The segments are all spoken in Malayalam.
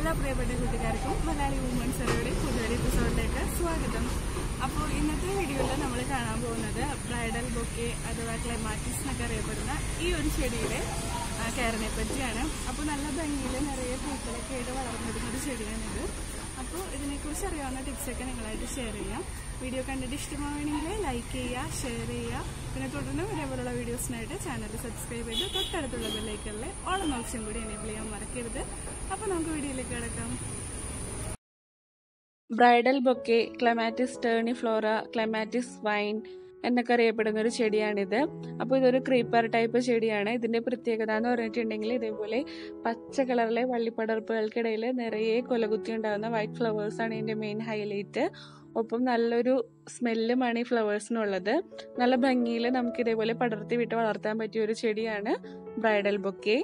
എല്ലാ പ്രിയപ്പെട്ട കൂട്ടുകാർക്കും മലയാളി വുമൻസ് സെറിയുടെ പുതിയൊരു എപ്പിസോഡിലേക്ക് സ്വാഗതം അപ്പോൾ ഇന്നത്തെ വീഡിയോയിൽ നമ്മൾ കാണാൻ പോകുന്നത് ബ്രൈഡൽ ബൊക്കെ അഥവാ ക്ലൈമാറ്റിസ് എന്നൊക്കെ അറിയപ്പെടുന്ന ഈ ഒരു ചെടിയുടെ ആ, കെയറിനെ പറ്റിയാണ് അപ്പോൾ നല്ല ഭംഗിയിൽ നിറയെ പൂക്കളൊക്കെ ആയിട്ട് വളർന്നിരുന്ന ഒരു ചെടിയാണിത് അപ്പോൾ ഇതിനെക്കുറിച്ച് അറിയാവുന്ന ടിപ്സൊക്കെ നിങ്ങളായിട്ട് ഷെയർ ചെയ്യാം വീഡിയോ കണ്ടിട്ട് ഇഷ്ടമാവണമെങ്കിൽ ലൈക്ക് ചെയ്യുക ഷെയർ ചെയ്യുക പിന്നെ തുടർന്ന് ഇതേപോലുള്ള വീഡിയോസിനായിട്ട് ചാനൽ സബ്സ്ക്രൈബ് ചെയ്ത് തൊട്ടടുത്തുള്ള ബെല്ലൈക്കറിലെ ഓളം ഓപ്ഷൻ കൂടി എനേബിൾ ചെയ്യാൻ മറക്കരുത് അപ്പോൾ നമുക്ക് വീഡിയോയിലേക്ക് കിടക്കാം bridal bouquet clematis terniflora clematis vine എന്നൊക്കെ അറിയപ്പെടുന്ന ഒരു ചെടിയാണിത് അപ്പോൾ ഇതൊരു ക്രീപ്പർ ടൈപ്പ് ചെടിയാണ് ഇതിന്റെ പ്രത്യേകത എന്ന് പറഞ്ഞിട്ടുണ്ടെങ്കിൽ ഇതേപോലെ പച്ച കളറിലെ വള്ളിപ്പടർപ്പുകൾക്കിടയിൽ നിറയെ കൊലകുത്തി ഉണ്ടാകുന്ന വൈറ്റ് ഫ്ലവേഴ്സ് ആണ് ഇതിന്റെ മെയിൻ ഹൈലൈറ്റ് ഒപ്പം നല്ലൊരു സ്മെല്ലുമാണ് ഈ ഫ്ലവേഴ്സിനുള്ളത് നല്ല ഭംഗിയിൽ നമുക്ക് ഇതേപോലെ പടർത്തി വിട്ട് വളർത്താൻ പറ്റിയ ഒരു ചെടിയാണ് ബ്രൈഡൽ ബൊക്കെ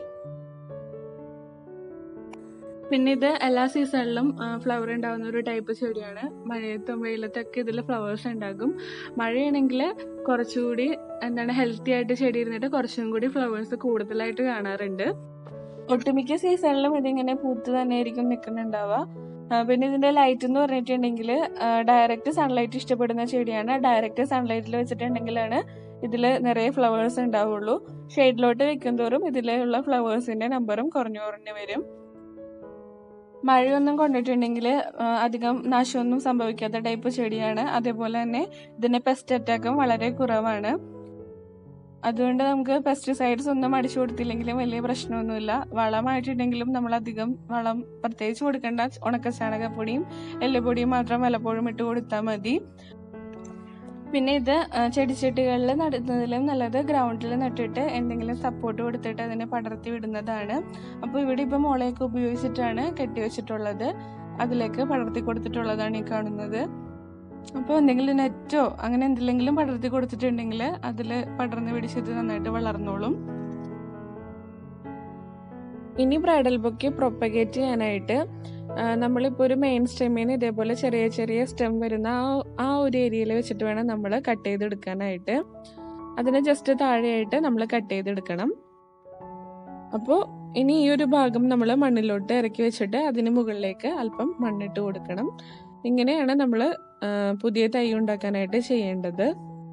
പിന്നെ ഇത് എല്ലാ സീസണിലും ഫ്ലവർ ഉണ്ടാകുന്ന ഒരു ടൈപ്പ് ചെടിയാണ് മഴയത്തും വെയിലത്തൊക്കെ ഇതിൽ ഫ്ലവേഴ്സ് ഉണ്ടാകും മഴയാണെങ്കിൽ കുറച്ചുകൂടി എന്താണ് ഹെൽത്തി ആയിട്ട് ചെടി ഇരുന്നിട്ട് കുറച്ചും കൂടി ഫ്ലവേഴ്സ് കൂടുതലായിട്ട് കാണാറുണ്ട് ഒട്ടുമിക്ക സീസണിലും ഇതിങ്ങനെ പൂത്ത് തന്നെ ആയിരിക്കും നിൽക്കുന്നുണ്ടാവുക ആ, പിന്നെ ഇതിന്റെ ലൈറ്റ് എന്ന് പറഞ്ഞിട്ടുണ്ടെങ്കിൽ ഡയറക്റ്റ് സൺലൈറ്റ് ഇഷ്ടപ്പെടുന്ന ചെടിയാണ് ഡയറക്റ്റ് സൺലൈറ്റിൽ വെച്ചിട്ടുണ്ടെങ്കിലാണ് ഇതിൽ നിറയെ ഫ്ലവേഴ്സ് ഉണ്ടാവുള്ളൂ ഷെയ്ഡിലോട്ട് വെക്കും തോറും ഇതിലുള്ള ഫ്ലവേഴ്സിന്റെ നമ്പറും കുറഞ്ഞു കുറഞ്ഞു വരും മഴയൊന്നും കൊണ്ടിട്ടുണ്ടെങ്കിൽ അധികം നാശമൊന്നും സംഭവിക്കാത്ത ടൈപ്പ് ചെടിയാണ് അതേപോലെ തന്നെ ഇതിന്റെ പെസ്റ്റ് അറ്റാക്കും വളരെ കുറവാണ് അതുകൊണ്ട് നമുക്ക് പെസ്റ്റിസൈഡ്സ് ഒന്നും അടിച്ചു കൊടുത്തില്ലെങ്കിലും വലിയ പ്രശ്നമൊന്നുമില്ല വളമായിട്ടുണ്ടെങ്കിലും നമ്മൾ അധികം വളം പ്രത്യേകിച്ച് കൊടുക്കേണ്ട ഉണക്ക ചാണകപ്പൊടിയും എല്ലുപൊടിയും മാത്രം വല്ലപ്പോഴും ഇട്ട് കൊടുത്താൽ മതി പിന്നെ ഇത് ആ, ചെടിച്ചട്ടികളിൽ നടുന്നതിലും നല്ലത് ഗ്രൗണ്ടിൽ നട്ടിട്ട് എന്തെങ്കിലും സപ്പോർട്ട് കൊടുത്തിട്ട് അതിനെ പടർത്തി വിടുന്നതാണ് അപ്പോൾ ഇവിടെ ഇപ്പം മുളയൊക്കെ ഉപയോഗിച്ചിട്ടാണ് കെട്ടിവെച്ചിട്ടുള്ളത് അതിലേക്ക് പടർത്തി കൊടുത്തിട്ടുള്ളതാണ് ഈ കാണുന്നത് അപ്പോൾ എന്തെങ്കിലും നെറ്റോ അങ്ങനെ എന്തെങ്കിലും പടർത്തി കൊടുത്തിട്ടുണ്ടെങ്കിൽ അതിൽ പടർന്ന് പിടിച്ചത് നന്നായിട്ട് വളർന്നോളും ഇനി ബ്രൈഡൽ ബൊക്കെ പ്രൊപ്പഗേറ്റ് ചെയ്യാനായിട്ട് ആ, നമ്മളിപ്പോൾ ഒരു മെയിൻ സ്റ്റെമ്മിന് ഇതേപോലെ ചെറിയ ചെറിയ സ്റ്റെം വരുന്ന ആ ആ ഒരു ഏരിയയിൽ വെച്ചിട്ട് വേണം നമ്മൾ കട്ട് ചെയ്തെടുക്കാനായിട്ട് അതിന് ജസ്റ്റ് താഴെയായിട്ട് നമ്മൾ കട്ട് ചെയ്തെടുക്കണം അപ്പോൾ ഇനി ഈ ഒരു ഭാഗം നമ്മൾ മണ്ണിലോട്ട് ഇറക്കി വെച്ചിട്ട് അതിന് മുകളിലേക്ക് അല്പം മണ്ണിട്ട് കൊടുക്കണം ഇങ്ങനെയാണ് നമ്മൾ പുതിയ തൈ ഉണ്ടാക്കാനായിട്ട് ചെയ്യേണ്ടത്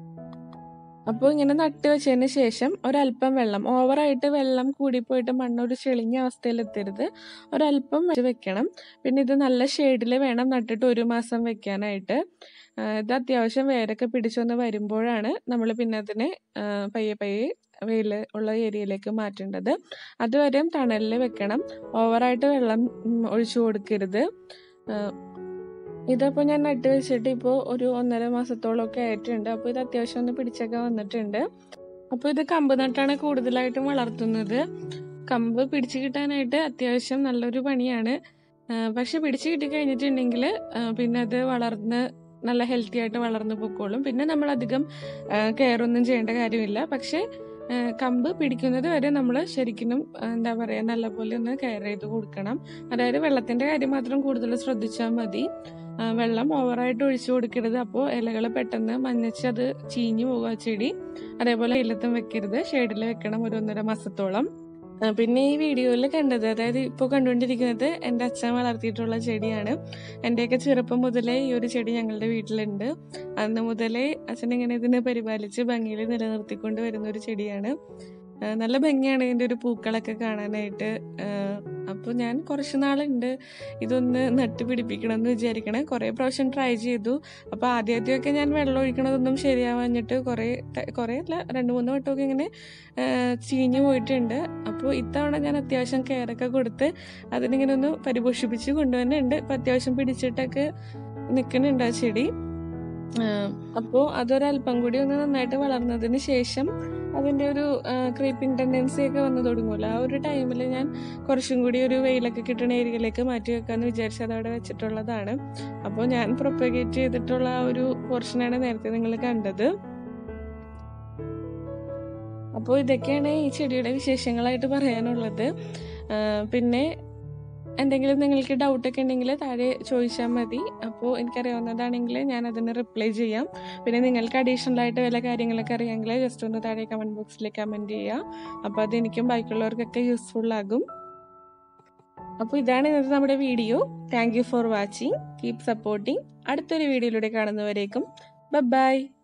അപ്പോൾ ഇങ്ങനെ നട്ട് വെച്ചതിന് ശേഷം ഒരല്പം വെള്ളം ഓവറായിട്ട് വെള്ളം കൂടിപ്പോയിട്ട് മണ്ണൊരു ചെളിഞ്ഞ അവസ്ഥയിൽ എത്തരുത് ഒരല്പം വെച്ച് വെക്കണം പിന്നെ ഇത് നല്ല ഷെയ്ഡിൽ വേണം നട്ടിട്ട് ഒരു മാസം വെക്കാനായിട്ട് ആ, ഇത് അത്യാവശ്യം വേരൊക്കെ പിടിച്ചൊന്ന് വരുമ്പോഴാണ് നമ്മൾ പിന്നെ അതിനെ ആ, പയ്യെ പയ്യെ വെയിൽ ഉള്ള ഏരിയയിലേക്ക് മാറ്റേണ്ടത് അതുവരെയും തണലിൽ വെക്കണം ഓവറായിട്ട് വെള്ളം ഉം, ഒഴിച്ചു കൊടുക്കരുത് ആ, ഇതിപ്പോൾ ഞാൻ നട്ട് വെച്ചിട്ട് ഇപ്പോൾ ഒരു ഒന്നര മാസത്തോളമൊക്കെ ആയിട്ടുണ്ട് അപ്പോൾ ഇത് അത്യാവശ്യം ഒന്ന് പിടിച്ചൊക്കെ വന്നിട്ടുണ്ട് അപ്പോൾ ഇത് കമ്പ് നട്ടാണ് കൂടുതലായിട്ടും വളർത്തുന്നത് കമ്പ് പിടിച്ചു കിട്ടാനായിട്ട് അത്യാവശ്യം നല്ലൊരു പണിയാണ് ആ, പക്ഷെ പിടിച്ചു കിട്ടി കഴിഞ്ഞിട്ടുണ്ടെങ്കിൽ പിന്നെ അത് വളർന്ന് നല്ല ഹെൽത്തി ആയിട്ട് വളർന്നു പൊക്കോളും പിന്നെ നമ്മൾ അധികം കെയർ ഒന്നും ചെയ്യേണ്ട കാര്യമില്ല പക്ഷെ ആ, കമ്പ് പിടിക്കുന്നത് വരെ നമ്മൾ ശരിക്കും ആ, എന്താ പറയുക നല്ലപോലെ ഒന്ന് കെയർ ചെയ്ത് കൊടുക്കണം അതായത് വെള്ളത്തിന്റെ കാര്യം മാത്രം കൂടുതൽ ശ്രദ്ധിച്ചാൽ മതി ആ, വെള്ളം ഓവറായിട്ട് ഒഴിച്ചു കൊടുക്കരുത് അപ്പോൾ ഇലകൾ പെട്ടെന്ന് മഞ്ഞച്ച് അത് ചീഞ്ഞു പോകുക ചെടി അതേപോലെ വെയിലത്തും വെക്കരുത് ഷെയ്ഡിൽ വെക്കണം ഒരു ഒന്നര മാസത്തോളം ആ, പിന്നെ ഈ വീഡിയോയിൽ കണ്ടത് അതായത് ഇപ്പോൾ കണ്ടുകൊണ്ടിരിക്കുന്നത് എൻ്റെ അച്ഛൻ വളർത്തിയിട്ടുള്ള ചെടിയാണ് എൻ്റെയൊക്കെ ചെറുപ്പം മുതലേ ഈ ഒരു ചെടി ഞങ്ങളുടെ വീട്ടിലുണ്ട് അന്ന് മുതലേ അച്ഛൻ ഇങ്ങനെ ഇതിനെ പരിപാലിച്ച് ഭംഗിയിൽ നിലനിർത്തിക്കൊണ്ട് വരുന്ന ഒരു ചെടിയാണ് ആ, നല്ല ഭംഗിയാണ് ഇതിൻ്റെ ഒരു പൂക്കളൊക്കെ കാണാനായിട്ട് അപ്പോൾ ഞാൻ കുറച്ച് നാളുണ്ട് ഇതൊന്ന് നട്ട് പിടിപ്പിക്കണം എന്ന് വിചാരിക്കണേ കുറേ പ്രാവശ്യം ട്രൈ ചെയ്തു അപ്പോൾ ആദ്യം ആദ്യമൊക്കെ ഞാൻ വെള്ളം ഒഴിക്കണതൊന്നും ശരിയാവാഞ്ഞിട്ട് കുറേ ത- കുറേ അല്ല രണ്ട് മൂന്ന് വട്ടമൊക്കെ ഇങ്ങനെ ആ, ചീഞ്ഞു പോയിട്ടുണ്ട് അപ്പോൾ ഇത്തവണ ഞാൻ അത്യാവശ്യം കെയറൊക്കെ കൊടുത്ത് അതിനിങ്ങനെ ഒന്ന് പരിപോഷിപ്പിച്ച് കൊണ്ടുവന്നുണ്ട് ഇപ്പം അത്യാവശ്യം പിടിച്ചിട്ടൊക്കെ നിൽക്കുന്നുണ്ട് ആ ചെടി അപ്പോൾ അതൊരല്പം കൂടി ഒന്ന് നന്നായിട്ട് വളർന്നതിന് ശേഷം അതിൻ്റെ ഒരു ക്രീപ്പിംഗ് ടെൻഡൻസി ഒക്കെ വന്നു തുടങ്ങുമല്ലോ ആ ഒരു ടൈമിൽ ഞാൻ കുറച്ചും കൂടി ഒരു വെയിലൊക്കെ കിട്ടുന്ന ഏരിയയിലേക്ക് മാറ്റി വെക്കാന്ന് വിചാരിച്ച് അതവിടെ വെച്ചിട്ടുള്ളതാണ് അപ്പോൾ ഞാൻ പ്രൊപ്പഗേറ്റ് ചെയ്തിട്ടുള്ള ആ ഒരു പോർഷനാണ് നേരത്തെ നിങ്ങൾ കണ്ടത് അപ്പോൾ ഇതൊക്കെയാണ് ഈ ചെടിയുടെ വിശേഷങ്ങളായിട്ട് പറയാനുള്ളത് ആ, പിന്നെ എന്തെങ്കിലും നിങ്ങൾക്ക് ഡൗട്ടൊക്കെ ഉണ്ടെങ്കിൽ താഴെ ചോദിച്ചാൽ മതി അപ്പോൾ എനിക്കറിയാവുന്നതാണെങ്കിൽ ഞാൻ അതിന് റിപ്ലൈ ചെയ്യാം പിന്നെ നിങ്ങൾക്ക് അഡീഷണൽ ആയിട്ട് വല്ല കാര്യങ്ങളൊക്കെ അറിയാമെങ്കിൽ ജസ്റ്റ് ഒന്ന് താഴെ കമൻറ്റ് ബോക്സിൽ കമൻറ്റ് ചെയ്യുക അപ്പോൾ അതെനിക്കും ബാക്കിയുള്ളവർക്കൊക്കെ യൂസ്ഫുൾ ആകും അപ്പോൾ ഇതാണ് ഇന്നത്തെ നമ്മുടെ video thank you for watching keep supporting അടുത്തൊരു വീഡിയോയിലൂടെ കാണുന്നവരേക്കും ബൈ